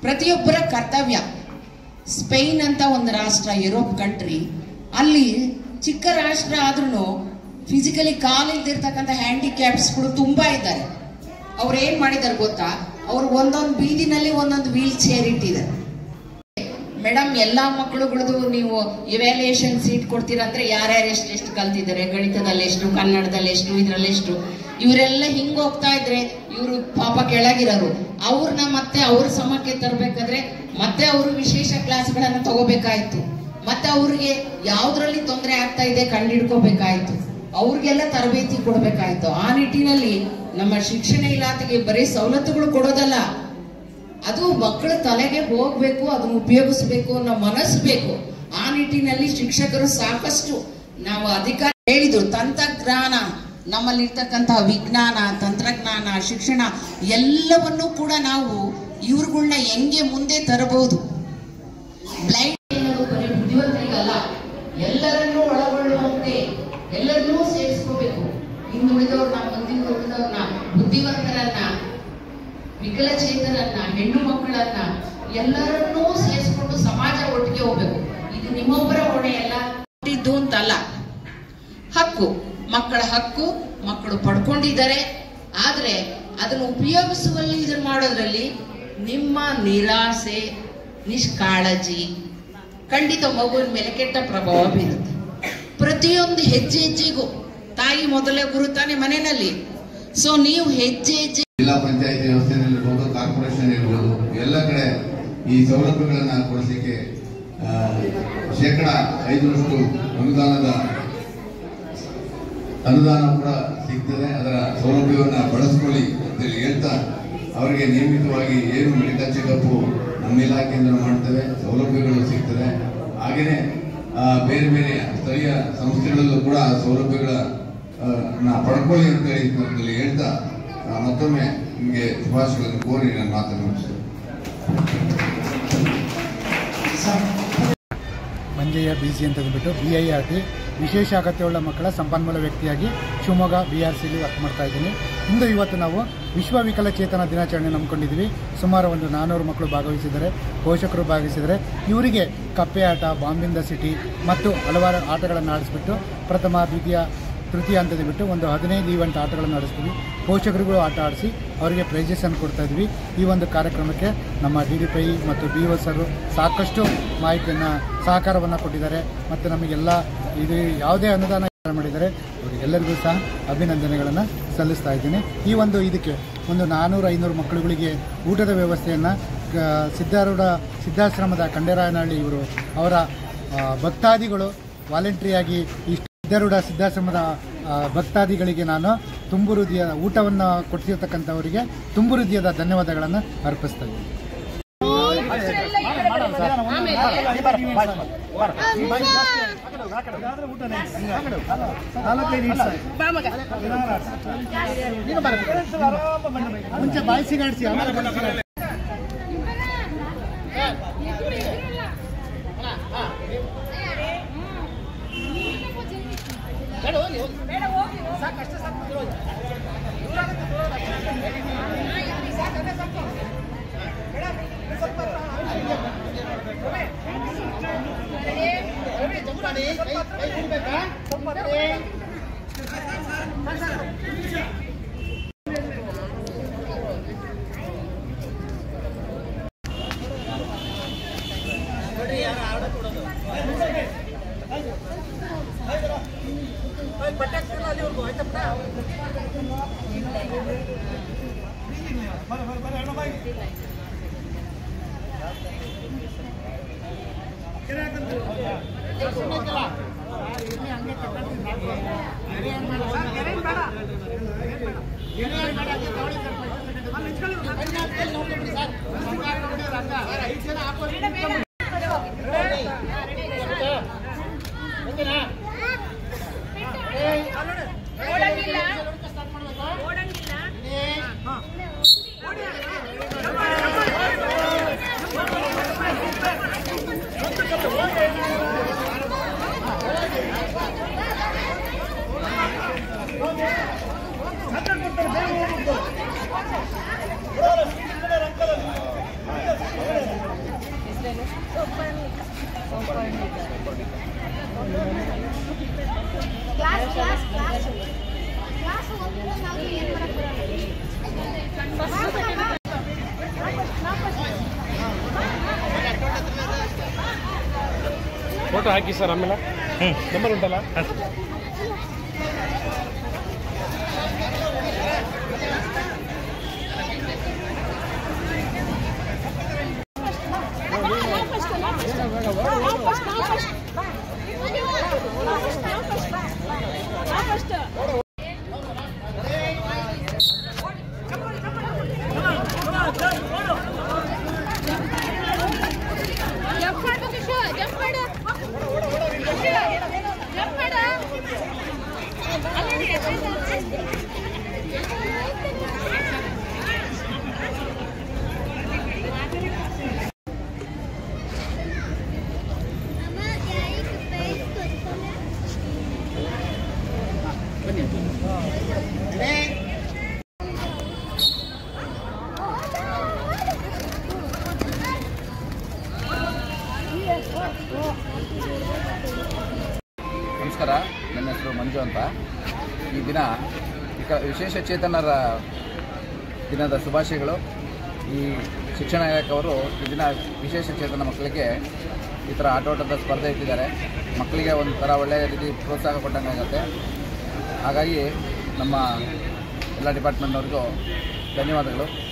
ಪ್ರತಿಯೊಬ್ಬರ ಕರ್ತವ್ಯ ಸ್ಪೇನ್ ಅಂತ ಒಂದು ರಾಷ್ಟ್ರ ಯುರೋಪ್ ಕಂಟ್ರಿ ಅಲ್ಲಿ ಚಿಕ್ಕ ರಾಷ್ಟ್ರ ಆದ್ರೂ ಫಿಸಿಕಲಿ ಕಾಲಿಲ್ದಿರ್ತಕ್ಕಂಥ ಹ್ಯಾಂಡಿಕ್ಯಾಪ್ಸ್ಗಳು ತುಂಬಾ ಇದ್ದಾರೆ ಅವ್ರು ಏನ್ ಮಾಡಿದಾರೆ ಗೊತ್ತಾ ಅವ್ರು ಒಂದೊಂದು ಬೀದಿನಲ್ಲಿ ಒಂದೊಂದು ವೀಲ್ ಚೇರ್ ಇಟ್ಟಿದ್ದಾರೆ ಮೇಡಮ್ ಎಲ್ಲಾ ಮಕ್ಕಳುಗಳದು ನೀವು ಇವ್ಯಾಲ್ಯೂಯೇಷನ್ ಸೀಟ್ ಕೊಡ್ತೀರಾ ಅಂದ್ರೆ ಯಾರ್ಯಾರು ಎಷ್ಟು ಎಷ್ಟು ಕಲ್ತಿದ್ದಾರೆ ಗಣಿತದಲ್ಲಿ ಎಷ್ಟು ಕನ್ನಡದಲ್ಲಿ ಎಷ್ಟು ಇದ್ರಲ್ಲಿ ಎಷ್ಟು ಇವರೆಲ್ಲ ಹಿಂಗ್ ಹೋಗ್ತಾ ಇದ್ರೆ ಇವರು ಪಾಪ ಕೆಳಗಿರೋರು ಅವ್ರನ್ನ ಮತ್ತೆ ಅವ್ರ ಸಮಕ್ಕೆ ತರಬೇಕಾದ್ರೆ ಮತ್ತೆ ಅವರು ವಿಶೇಷ ಕ್ಲಾಸ್ಗಳನ್ನ ತಗೋಬೇಕಾಯ್ತು ಮತ್ತೆ ಅವ್ರಿಗೆ ಯಾವ್ದ್ರಲ್ಲಿ ತೊಂದರೆ ಆಗ್ತಾ ಇದೆ ಕಂಡಿಡ್ಕೋಬೇಕಾಯ್ತು ಅವ್ರಿಗೆಲ್ಲ ತರಬೇತಿ ಕೊಡ್ಬೇಕಾಯ್ತು ಆ ನಿಟ್ಟಿನಲ್ಲಿ ನಮ್ಮ ಶಿಕ್ಷಣ ಇಲಾಖೆಗೆ ಬರೀ ಸವಲತ್ತುಗಳು ಕೊಡೋದಲ್ಲ ಅದು ಮಕ್ಕಳ ತಲೆಗೆ ಹೋಗ್ಬೇಕು ಅದನ್ನ ಉಪಯೋಗಿಸ್ಬೇಕು ಅನ್ನೋ ಮನಸ್ಸು ಬೇಕು ಆ ನಿಟ್ಟಿನಲ್ಲಿ ಶಿಕ್ಷಕರು ಸಾಕಷ್ಟು ನಾವು ಅಧಿಕಾರ ಹೇಳಿದ್ರು ತಂತ್ರಜ್ಞಾನ ನಮ್ಮಲ್ಲಿರ್ತಕ್ಕಂತಹ ವಿಜ್ಞಾನ ತಂತ್ರಜ್ಞಾನ ಶಿಕ್ಷಣ ಎಲ್ಲವನ್ನೂ ಕೂಡ ನಾವು ಇವ್ರುಗಳ್ನ ಹೆಂಗೆ ಮುಂದೆ ತರಬಹುದು ಬ್ಲೈಂಡ್ ಅನ್ನೋದು ಬರೀ ಬುದ್ಧಿವಂತರಿಗಲ್ಲ ಎಲ್ಲರನ್ನೂ ಒಳಗೊಳ್ಳುವಂತೆ ಎಲ್ಲರನ್ನೂ ಸೇರಿಸ್ಕೋಬೇಕು ಹಿಂದುಳಿದವ್ರನ್ನ ಮುಂದಿನ ಬುದ್ಧಿವಂತರನ್ನ ವಿಕಲಚೇತನನ್ನ ಹೆಣ್ಣು ಮಕ್ಕಳನ್ನ ಎಲ್ಲರನ್ನೂ ಸೇರಿಸ್ಕೊಂಡು ಸಮಾಜ ಒಟ್ಟಿಗೆ ಹೋಗ್ಬೇಕು ಇದು ನಿಮ್ಮೊಬ್ಬರ ಹೊಣೆಯಲ್ಲ ಇದ್ದು ಅಂತಲ್ಲ ಹಕ್ಕು ಮಕ್ಕಳ ಹಕ್ಕು ಮಕ್ಕಳು ಪಡ್ಕೊಂಡಿದ್ದಾರೆ ಆದ್ರೆ ಅದನ್ನು ಉಪಯೋಗಿಸುವಲ್ಲಿ ಇದನ್ನ ಮಾಡೋದ್ರಲ್ಲಿ ನಿಮ್ಮ ನಿರಾಸೆ ನಿಷ್ಕಾಳಜಿ ಖಂಡಿತ ಮಗುವಿನ ಮೇಲೆ ಕೆಟ್ಟ ಪ್ರಭಾವ ಬೀರುತ್ತೆ ಪ್ರತಿಯೊಂದು ಹೆಜ್ಜೆ ಹೆಜ್ಜೆಗೂ ತಾಯಿ ಮೊದಲೇ ಗುರು ತಾನೆ ಮನೆಯಲ್ಲಿ ಸೊ ನೀವು ಹೆಜ್ಜೆ ಹೆಜ್ಜೆ ಜಿಲ್ಲಾ ಪಂಚಾಯತಿ ವ್ಯವಸ್ಥೆಯಲ್ಲಿರ್ಬೋದು ಕಾರ್ಪೊರೇಷನ್ ಇರ್ಬೋದು ಎಲ್ಲ ಕಡೆ ಈ ಸೌಲಭ್ಯಗಳನ್ನ ಕೊಡಿಸಲಿಕ್ಕೆ ಆ, ಶೇಕಡ ಐದರಷ್ಟು ಅನುದಾನದ ಅನುದಾನ ಕೂಡ ಸಿಗ್ತದೆ ಅದರ ಸೌಲಭ್ಯವನ್ನ ಬಳಸ್ಕೊಳ್ಳಿ ಅಂತೇಳಿ ಹೇಳ್ತಾ ಅವರಿಗೆ ನಿಯಮಿತವಾಗಿ ಏನು ಮೆಡಿಕಲ್ ಚೆಕಪ್ ನಮ್ಮ ಇಲಾಖೆಯಿಂದ ಮಾಡ್ತೇವೆ ಸೌಲಭ್ಯಗಳು ಸಿಗ್ತದೆ ಹಾಗೆಯೇ ಆ, ಬೇರೆ ಬೇರೆ ಸ್ಥಳೀಯ ಸಂಸ್ಥೆಗಳಲ್ಲೂ ಕೂಡ ಆ ಸೌಲಭ್ಯಗಳ ಆ, ನ ಪಡ್ಕೊಳ್ಳಿ ಅಂತೇಳಿ ಅಂತೇಳಿ ಹೇಳ್ತಾ ಆ, ಮತ್ತೊಮ್ಮೆ ನಿಮಗೆ ಶುಭಾಶಯಗಳನ್ನು ಕೋರಿ ನನ್ನ ಮಾತನ್ನು ಮುಗಿಸ್ತೇನೆ ಮಂಜಯ್ಯ ಬಿ ಸಿ ಅಂತ ಅಂದ್ಬಿಟ್ಟು ಬಿ ಐ ಆರ್ ಟಿ ವಿಶೇಷ ಅಗತ್ಯವುಳ್ಳ ಮಕ್ಕಳ ಸಂಪನ್ಮೂಲ ವ್ಯಕ್ತಿಯಾಗಿ ಶಿವಮೊಗ್ಗ ಬಿ ಆರ್ ಸಿಲಿ ವರ್ಕ್ ಮಾಡ್ತಾ ಇದ್ದೀನಿ ಇಂದು ಇವತ್ತು ನಾವು ವಿಶ್ವ ವಿಕಲಚೇತನ ದಿನಾಚರಣೆ ನಂಬ್ಕೊಂಡಿದ್ವಿ ಸುಮಾರು ಒಂದು ನಾನ್ನೂರು ಮಕ್ಕಳು ಭಾಗವಹಿಸಿದ್ದಾರೆ ಪೋಷಕರು ಭಾಗವಹಿಸಿದ್ದಾರೆ ಇವರಿಗೆ ಕಪ್ಪೆ ಆಟ ಬಾಂಬಿಂದ ಸಿಟಿ ಮತ್ತು ಹಲವಾರು ಆಟಗಳನ್ನು ಆಡಿಸ್ಬಿಟ್ಟು ಪ್ರಥಮ ದ್ವಿತೀಯ ತೃತೀಯ ಹಂತದ ಬಿಟ್ಟು ಒಂದು ಹದಿನೈದು ಈವೆಂಟ್ ಆಟಗಳನ್ನು ಆಡಿಸ್ತೀವಿ ಪೋಷಕರುಗಳು ಆಟ ಆಡಿಸಿ ಅವರಿಗೆ ಪ್ರೈಸಸ್ ಅನ್ನು ಕೊಡ್ತಾ ಇದ್ವಿ ಈ ಒಂದು ಕಾರ್ಯಕ್ರಮಕ್ಕೆ ನಮ್ಮ ಡಿ ಡಿ ಪೈ ಮತ್ತು ಬಿ ಒ ಸರ್ ಸಾಕಷ್ಟು ಮಾಹಿತಿಯನ್ನು ಸಹಕಾರವನ್ನು ಕೊಟ್ಟಿದ್ದಾರೆ ಮತ್ತು ನಮಗೆಲ್ಲ ಇದು ಯಾವುದೇ ಅನುದಾನ ಮಾಡಿದ್ದಾರೆ ಅವರಿಗೆಲ್ಲರಿಗೂ ಸಹ ಅಭಿನಂದನೆಗಳನ್ನು ಸಲ್ಲಿಸ್ತಾ ಇದ್ದೀನಿ ಈ ಒಂದು ಇದಕ್ಕೆ ಒಂದು ನಾನ್ನೂರು ಐನೂರು ಮಕ್ಕಳುಗಳಿಗೆ ಊಟದ ವ್ಯವಸ್ಥೆಯನ್ನು ಸಿದ್ಧಾರೂಢ ಸಿದ್ಧಾಶ್ರಮದ ಖಂಡೇರಾಯನಹಳ್ಳಿ ಇವರು ಅವರ ಆ, ಭಕ್ತಾದಿಗಳು ವಾಲಂಟ್ರಿಯಾಗಿ ಈ ಸಿದ್ಧಾರೂಢ ಸಿದ್ಧಾಶ್ರಮದ ಆ, ಭಕ್ತಾದಿಗಳಿಗೆ ನಾನು ತುಂಬು ಹೃದಯ ಊಟವನ್ನು ಕೊಡಿಸಿರ್ತಕ್ಕಂಥವರಿಗೆ ತುಂಬು ಹೃದಯದ ಧನ್ಯವಾದಗಳನ್ನು ಅರ್ಪಿಸ್ತಾ ಇದ್ದೀನಿ ಮುಂಚೆ ಬಾಯಿ ಸಿಗಾಡಿಸಿ ಆಮೇಲೆ ಬನ್ನಿ ಸಿಗಾಡ್ಸಿ. ¡Vamos! ಫೋಟೋ ಹಾಕಿ ಸರ್ ಆಮೇಲೆ ನಂಬರ್ ಉಂಟಲ್ಲ ಜಂಪ್ ಮಾಡು ಕಿಶೋ ಜಂಪ್ ಮಾಡು ಜಂಪ್ ಮಾಡು ನಮಸ್ಕಾರ ನನ್ನ ಹೆಸರು ಮಂಜು ಅಂತ ಈ ದಿನ ವಿಕ ವಿಶೇಷ ಚೇತನರ ದಿನದ ಶುಭಾಶಯಗಳು ಈ ಶಿಕ್ಷಣ ಇಲಾಖೆಯವರು ಈ ದಿನ ವಿಶೇಷ ಚೇತನ ಮಕ್ಕಳಿಗೆ ಈ ಥರ ಆಟೋಟದ ಸ್ಪರ್ಧೆ ಇಟ್ಟಿದ್ದಾರೆ ಮಕ್ಕಳಿಗೆ ಒಂದು ಥರ ಒಳ್ಳೆಯ ರೀತಿ ಪ್ರೋತ್ಸಾಹ ಕೊಟ್ಟಂಗೆ ಆಗುತ್ತೆ ಹಾಗಾಗಿ ನಮ್ಮ ಎಲ್ಲ ಡಿಪಾರ್ಟ್ಮೆಂಟ್ನವ್ರಿಗೂ ಧನ್ಯವಾದಗಳು